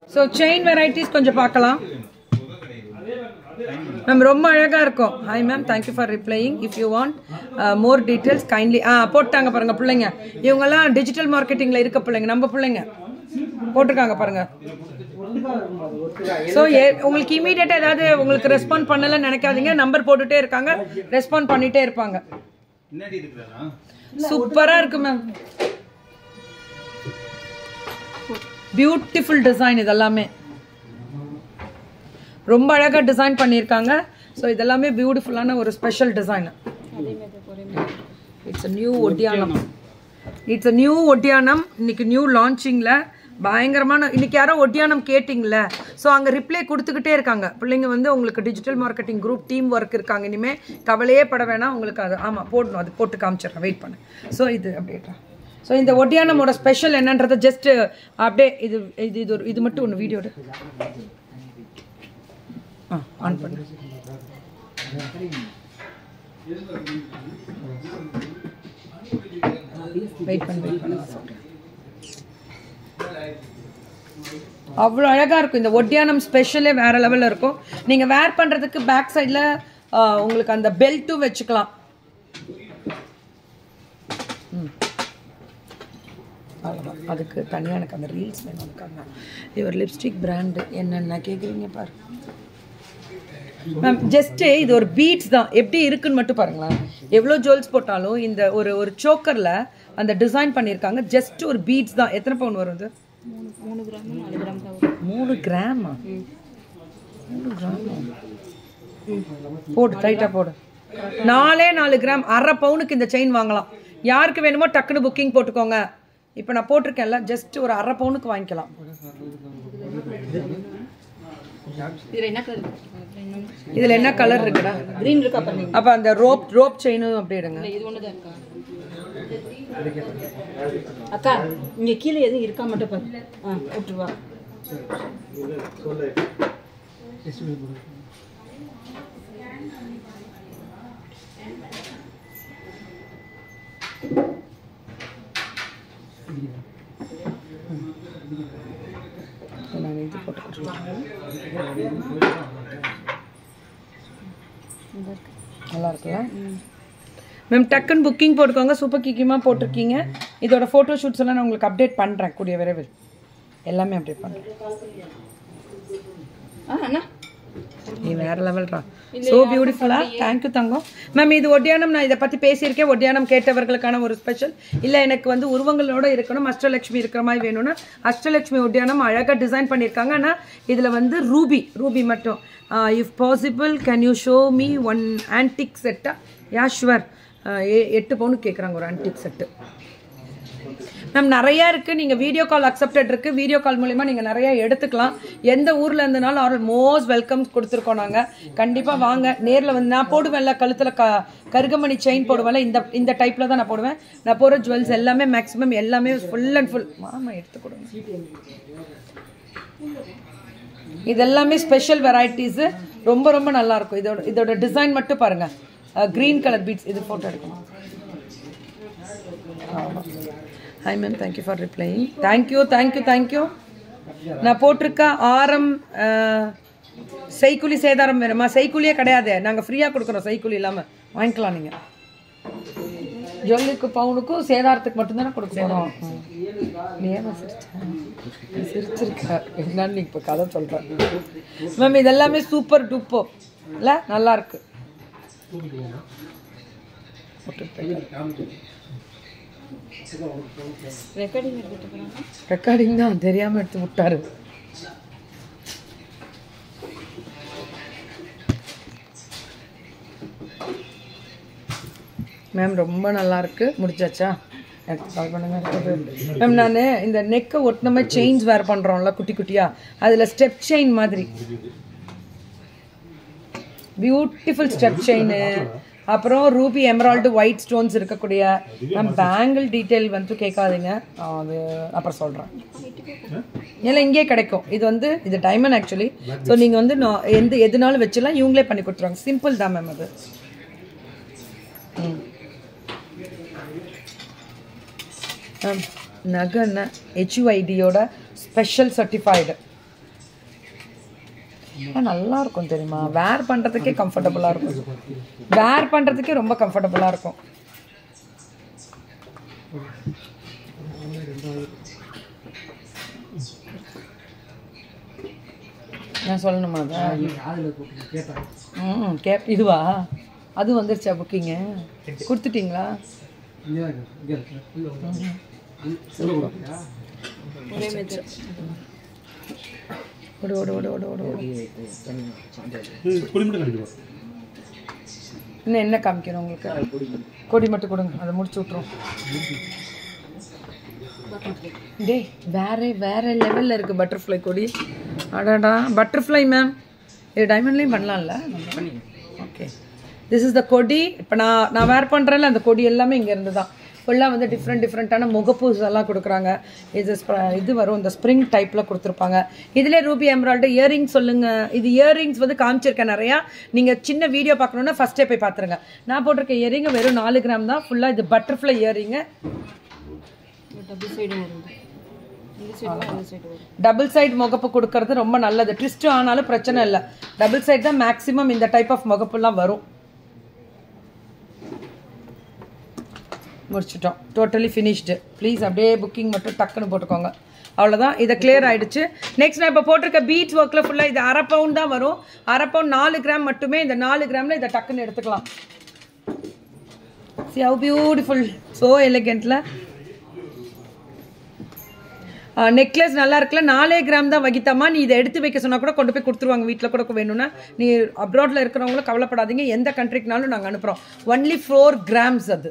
So chain varieties கொஞ்சம் பார்க்கலாம் ma'am ரொம்ப அழகாக இருக்கும் hi ma'am thank you for replying if you want more details kindly ah போட்டாங்க பாருங்க பிள்ளைங்க இவங்கெல்லாம் டிஜிட்டல் மார்க்கெட்டிங்கில் இருக்க பிள்ளைங்க நம்ம பிள்ளைங்க போட்டிருக்காங்க பாருங்க ஸோ உங்களுக்கு இமீடியட்டாக ஏதாவது உங்களுக்கு ரெஸ்பாண்ட் பண்ணலன்னு நினைக்காதீங்க நம்பர் போட்டுட்டே இருக்காங்க ரெஸ்பாண்ட் பண்ணிட்டே இருப்பாங்க முன்னாடி இருக்கிறதா சூப்பராக இருக்கு மேம் பியூட்டிஃபுல் டிசைன் இதெல்லாமே ரொம்ப அழகாக டிசைன் பண்ணியிருக்காங்க ஸோ இதெல்லாமே பியூட்டிஃபுல்லான ஒரு special design it's new ottiyanam it's new ottiyanam இன்னைக்கு நியூ லான்ச்சிங்கில் பயங்கரமான இன்னைக்கு யாரோ ஒட்டியானம் கேட்டிங்கள ஸோ அங்கே ரிப்ளை கொடுத்துக்கிட்டே இருக்காங்க பிள்ளைங்க வந்து உங்களுக்கு digital marketing group team work இருக்காங்க இனிமேல் கவலையே பட வேணாம் உங்களுக்கு அது ஆமாம் போடணும் அது போட்டு காமிச்சிடுறேன் வெயிட் பண்ணு ஸோ இது அப்படியே ஸோ இந்த ஒட்டியானமோட ஸ்பெஷல் என்னன்றதை ஜஸ்ட் அப்படியே இது இது இது ஒரு இது மட்டும் ஒன்று வீடியோ ஆ ஆன் பண்ணு வெயிட் பண்ணி வெயிட் பண்ண சொல்கிறேன் அவ்வளோ அழகாக இருக்கும் இந்த ஒட்டியானம் ஸ்பெஷலே வேறு லெவலில் இருக்கும் நீங்கள் வேர் பண்ணுறதுக்கு பேக் சைடில் உங்களுக்கு அந்த பெல்ட்டும் வச்சுக்கலாம் ம். அவ்வளவுதான். அதுக்கு தனியாக எனக்கு அந்த ரீல்ஸ் வேணும் அதுக்காக இவர் லிப்ஸ்டிக் பிராண்டு என்னென்ன கேட்குறீங்க பாரு மேம் ஜஸ்ட்டு இது ஒரு பீட்ஸ் தான் எப்படி இருக்குன்னு மட்டும் பாருங்களேன் எவ்வளோ ஜுவல்ஸ் போட்டாலும் இந்த ஒரு ஒரு சோக்கரில் அந்த டிசைன் பண்ணியிருக்காங்க ஜஸ்ட் ஒரு பீட்ஸ் தான் எத்தனை பவுன் வரும் இது மூணு கிராம் நாலு கிராம் தான் வரும் மூணு கிராமா மூணு கிராமா போடு டைட்டாக போடு நாலே நாலு கிராம் அரை பவுனுக்கு இந்த செயின் வாங்கலாம் யாருக்கு வேணுமோ டக்குன்னு புக்கிங் போட்டுக்கோங்க இப்போ நான் போட்டிருக்கேன்ல ஜஸ்ட் ஒரு அரை பவுனுக்கு வாங்கிக்கலாம் இதில் என்ன கலர் இதில் என்ன கலர் இருக்குடா க்ரீன் இருக்கா பாருங்க அப்போ அந்த ரோப் ரோப் செயினும் அப்படி எடுங்க இது ஒன்று தான் இருக்கா அக்கா இங்கே கீழே எதுவும் இருக்கா மட்டும் பாரு ஆ விட்டுருவா நான் இது போட்டுக்கிறேன் நல்லா இருக்குல்ல மேம் டக்குன்னு புக்கிங் போட்டுக்கோங்க சூப்பர் கிக்கியமாக போட்டிருக்கீங்க இதோட ஃபோட்டோ ஷூட்ஸ் எல்லாம் நான் உங்களுக்கு அப்டேட் பண்ணுறேன் கூடிய விரைவில் எல்லாமே அப்டேட் பண்ணுறேன் ஆ அண்ணா நீ வேற லெவல்ரா ஸோ பியூட்டிஃபுல்லா தேங்க்யூ தங்கம் மேம் இது ஒட்டியானம் நான் இதை பற்றி பேசியிருக்கேன் ஒட்டியானம் கேட்டவர்களுக்கான ஒரு ஸ்பெஷல் இல்லை எனக்கு வந்து உருவங்களோட இருக்கணும் அஷ்டலட்சுமி இருக்கிற மாதிரி வேணும்னா அஷ்டலட்சுமி ஒட்டியானம் அழகாக டிசைன் பண்ணியிருக்காங்க ஆனால் இதில் வந்து ரூபி ரூபி மட்டும் if possible can you show me one antique செட்டா யா ஷுவர் எட்டு பவுனுக்கு கேட்குறாங்க ஒரு ஆன்டிக் செட்டு மேம் நிறைய இருக்கு நீங்க வீடியோ கால் அக்செப்டட் இருக்கு வீடியோ கால் மூலியமா நீங்க நிறைய எடுத்துக்கலாம் எந்த ஊர்ல இருந்தனாலும் ஆர் மோஸ்ட் வெல்கம் கொடுத்துருக்கோம் நாங்க கண்டிப்பா வாங்க நேர்ல வந்து நான் போடுவேன்ல கழுத்துல க கருகமணி செயின் போடுவேன்ல இந்த இந்த டைப்ல தான் நான் போடுவேன் நான் போடுற ஜுவல்ஸ் எல்லாமே மேக்ஸிமம் எல்லாமே ஃபுல் அண்ட் ஃபுல் மாமா எடுத்து கொடுங்க இது எல்லாமே ஸ்பெஷல் வெரைட்டிஸ் ரொம்ப ரொம்ப நல்லா இருக்கும் இதோட இதோட டிசைன் மட்டும் பாருங்க கிரீன் கலர் பீட்ஸ் இது போட்டோ எடுக்கணும் hi ma'am thank you for replying thank you thank you thank you நான் போட்டிருக்க ஆரம் அஹ், செய்கூலி சேதாரம் வேணுமா செய்கூலியே கிடையாது நாங்கள் ஃப்ரீயாக கொடுக்குறோம் செய்கூலி இல்லாமல் வாங்கிக்கலாம் நீங்கள் ஜொல்லுக்கு பவுனுக்கும் சேதாரத்துக்கு மட்டும்தானே கொடுக்க போகிறோம் நீ ஏன் சிரிச்ச நீ சிரிச்சிருக்க என்னன்னு நீ இப்போ கதை சொல்கிறேன் மேம் இது எல்லாமே சூப்பர் டூப்போ இல்லை நல்லா இருக்கு ரெக்கார்டிங் எடுத்துட்டு போகிறாங்க ரெக்கார்டிங் தான் தெரியாமல் எடுத்து விட்டாரு மேம் ரொம்ப நல்லா இருக்கு முடிச்சாச்சா எனக்கு கால் பண்ணுங்க மேம் நான் இந்த நெக்கை ஒட்டின மாதிரி செயின்ஸ் வேர் பண்ணுறோம்ல குட்டி குட்டியா அதில் ஸ்டெப் செயின் மாதிரி பியூட்டிஃபுல் ஸ்டெப் செயின் அப்புறம் ரூபி எமரால்டு ஒயிட் ஸ்டோன்ஸ் இருக்கக்கூடிய மேம் பேங்கிள் டீட்டெயில் வந்து கேட்காதீங்க அது அப்புறம் சொல்கிறேன் இல்லை இங்கே கிடைக்கும் இது வந்து இது டைமண்ட் ஆக்சுவலி ஸோ நீங்கள் வந்து நான் எந்த எதுனாலும் வச்சுலாம் இவங்களே பண்ணி கொடுத்துருவாங்க சிம்பிள் தான் மேம் அது ம் மேம் நகை என்ன ஹெச்யூஐடியோட ஸ்பெஷல் சர்டிஃபைடு ஆனா நல்லா இருக்கும் தெரியுமா வேர் பண்ணுறதுக்கே கம்ஃபர்டபுளாக இருக்கும் வேர் பண்ணுறதுக்கே ரொம்ப கம்ஃபர்டபுளாக இருக்கும் நான் சொல்லணுமா அதை ம் கே இதுவா அது வந்துருச்சா புக்கிங்கு கொடுத்துட்டீங்களா ஓடு ஓடு ஓடு ஓடு ஓடு ஓடு. இன்னும் என்ன காமிக்கணும் உங்களுக்கு கொடி மட்டும் கொடுங்க அதை முடிச்சு விட்ருவோம் டேய் வேற வேற லெவலில் இருக்குது பட்டர்ஃப்ளை கொடி அடாடா பட்டர்ஃப்ளை மேம் இது டைமண்ட்லேயும் பண்ணலாம்ல ஓகே திஸ் இஸ் த கொடி இப்போ நான் நான் வேர் பண்ணுறேன்ல அந்த கொடி எல்லாமே இங்கே இருந்து தான் ஃபுல்லாக வந்து டிஃப்ரெண்ட் டிஃப்ரெண்ட்டான முகப்பூஸ் எல்லாம் கொடுக்குறாங்க இது ஸ்ப்ர- இது வரும் இந்த ஸ்ப்ரிங் டைப்பில் கொடுத்துருப்பாங்க இதிலே ரூபி எம்ராய்டு இயரிங்ஸ் சொல்லுங்கள் இது இயரிங்ஸ் வந்து காமிச்சிருக்கேன் நிறையா நீங்கள் சின்ன வீடியோ பார்க்கணுன்னா ஃபஸ்ட்டே போய் பார்த்துருங்க நான் போட்டிருக்க இயரிங் வெறும் நாலு கிராம் தான் ஃபுல்லாக இது பட்டர்ஃப்ளை இயரிங்கு டபுள் சைடும் வருது இந்த சைடு அந்த சைடு வரும் டபுள் சைடு முகப்பு கொடுக்கறது ரொம்ப நல்லது ட்விஸ்ட் ஆனாலும் பிரச்சனை இல்லை டபுள் சைடு தான் மேக்ஸிமம் இந்த டைப் ஆஃப் முகப்புலாம் வரும் முடிச்சிட்டோம் டோட்டலி ஃபினிஷ்டு ப்ளீஸ் அப்படியே புக்கிங் மட்டும் டக்குன்னு போட்டுக்கோங்க அவ்வளோதான் இதை கிளியர் ஆயிடுச்சு நெக்ஸ்ட் நான் இப்போ போட்டிருக்க பீட் ஒர்க்கில் ஃபுல்லாக இது அரை பவுண்ட் தான் வரும் அரை பவுண்ட் நாலு கிராம் மட்டுமே இந்த நாலு கிராமில் இதை டக்குன்னு எடுத்துக்கலாம் சி ஹவு பியூட்டிஃபுல் ஸோ எலிகெண்ட்டில் நெக்லஸ் நல்லா இருக்குல்ல நாலே கிராம் தான் வகித்தாமா நீ இதை எடுத்து வைக்க சொன்னா கூட கொண்டு போய் கொடுத்துருவாங்க வீட்டில் கூட வேணும்னா நீ அப்ராட்ல இருக்கிறவங்களும் கவலைப்படாதீங்க எந்த கண்ட்ரிக்குனாலும் நாங்கள் அனுப்புகிறோம் ஒன்லி ஃபோர் கிராம்ஸ் அது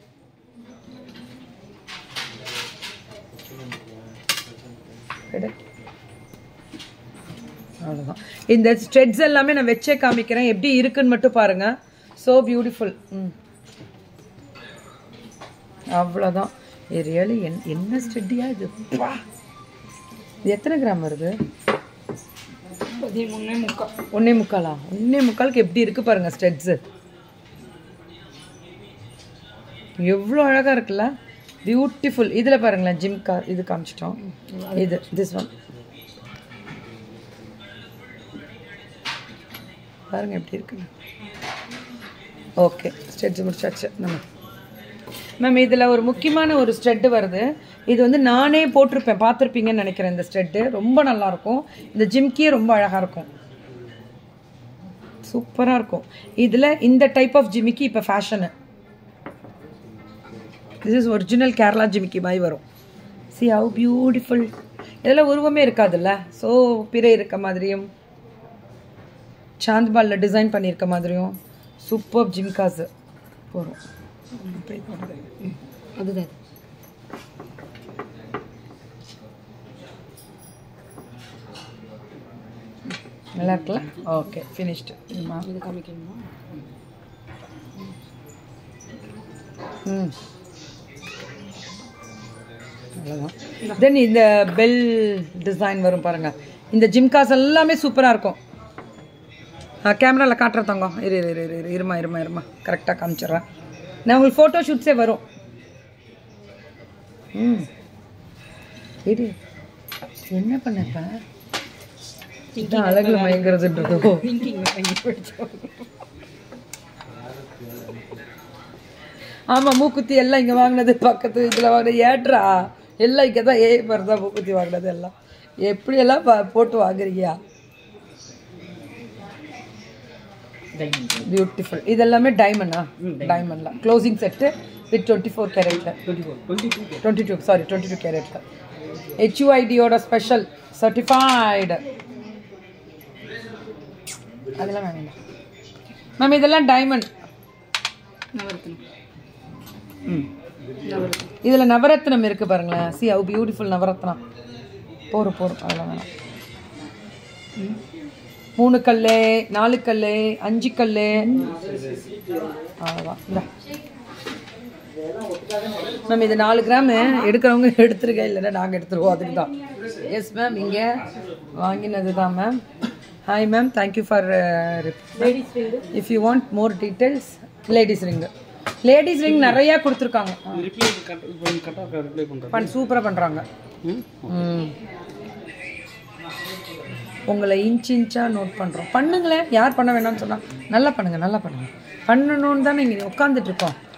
எடு. அவ்வளோதான் இந்த ஸ்ட்ரெட்ஸ் எல்லாமே நான் வச்சே காமிக்கிறேன் எப்படி இருக்குன்னு மட்டும் பாருங்க ஸோ பியூட்டிஃபுல் ம் அவ்வளோதான் இது ரியலி என் என்ன ஸ்டெட்டியா இது பா! இது எத்தனை கிராம் வருது பதிமூணே முக்கால் ஒன்னே முக்காலா ஒன்னே முக்காலுக்கு எப்படி இருக்கு பாருங்க ஸ்டெட்ஸு எவ்வளோ அழகா இருக்குல்ல பியூட்டிஃபுல் இதில் பாருங்களேன் ஜிம் கார் இது காமிச்சிட்டோம் இது திஸ் ஒன் பாருங்க எப்படி இருக்குன்னு ஓகே ஸ்டெட்ஸ் முடிச்சாச்சு நம்ம மேம் இதில் ஒரு முக்கியமான ஒரு ஸ்ட்ரெட்டு வருது இது வந்து நானே போட்டிருப்பேன் பார்த்துருப்பீங்கன்னு நினைக்கிறேன் இந்த ஸ்ட்ரெட்டு ரொம்ப நல்லா இருக்கும் இந்த ஜிம்கியே ரொம்ப அழகாக இருக்கும் சூப்பராக இருக்கும் இதில் இந்த டைப் ஆஃப் ஜிமிக்கி இப்போ fashion this is original Kerala jimikki மாதிரி வரும் சி ஹவு பியூட்டிஃபுல் இதெல்லாம் உருவமே இருக்காதுல்ல ஸோ பிறை இருக்க மாதிரியும் சாந்த்பாலில் டிசைன் பண்ணியிருக்க மாதிரியும் சூப்பர் ஜிம்காஸு போகிறோம் அதுதான் நல்லா இருக்குல்ல ஓகே ஃபினிஷ்டு இது காமிக்கணுமா ம் அவ்வளோதான் தென் இந்த பெல் டிசைன் வரும் பாருங்க இந்த ஜிம்காஸ் எல்லாமே சூப்பராக இருக்கும் கேமராவில் காட்டுற தங்கம் இரு இரு இரு இரு, இரு இருமா இருமா இருமா கரெக்டாக காமிச்சிடுறேன் நான் உங்களுக்கு ஃபோட்டோ ஷூட்ஸே வரும் ம் இரு என்ன பண்ணப்ப இதான் அழகுல மயங்கிறதுன்றதோ திங்கிங் பண்ணி படித்தோம் ஆமா மூக்குத்தி எல்லாம் இங்க வாங்கினது பக்கத்து இதுல வாங்கினது ஏட்ரா எல்லாம் இங்கே தான் ஏ மாதிரி தான் மூக்குத்தி வாங்கினது எல்லாம் எப்படியெல்லாம் பா- போட்டு வாங்குறீங்க பியூட்டிஃபுல் இது எல்லாமே டைமண்டா டைமண்ட்ல closing set with twenty four கேரட்ல twenty two sorry twenty two கேரட்ல ஹெச்யூஐடியோட ஸ்பெஷல் சர்டிஃபைடு அதெல்லாம் வேண்டாம் மேம் இதெல்லாம் டைமண்ட் நவரத்னம் ம் நவரத்னம் இதில் நவரத்னம் இருக்கு பாருங்களேன் சி ஹவு பியூட்டிஃபுல் நவரத்னம் போரும் போரும் அதெல்லாம் வேணாம் மூணு கல் நாலு கல் அஞ்சு கல் அவ்வளோதான் இந்த மேம் இது நாலு கிராம் எடுக்கிறவங்க எடுத்துருங்க இல்லைன்னா நாங்கள் எடுத்துருவோம் அதுக்கு தான் எஸ் மேம் இங்கே வாங்கினது தான் ma'am hi ma'am thank you for ladies ring if you want more details ladies ring ladies ring நிறையா கொடுத்துருக்காங்க ரிப்ளை கட் இப்போ கரெக்டாக ரிப்ளை பண்ணுறேன் பண் சூப்பராக பண்ணுறாங்க ம் ம் உங்களை இன்ச் இன்ச்சாக நோட் பண்ணுறோம் பண்ணுங்களேன் யார் பண்ண வேணாம்னு சொன்னால் நல்லா பண்ணுங்கள் நல்லா பண்ணுங்கள் பண்ணணும்னு தானே இங்கே உட்காந்துட்டு இருக்கோம்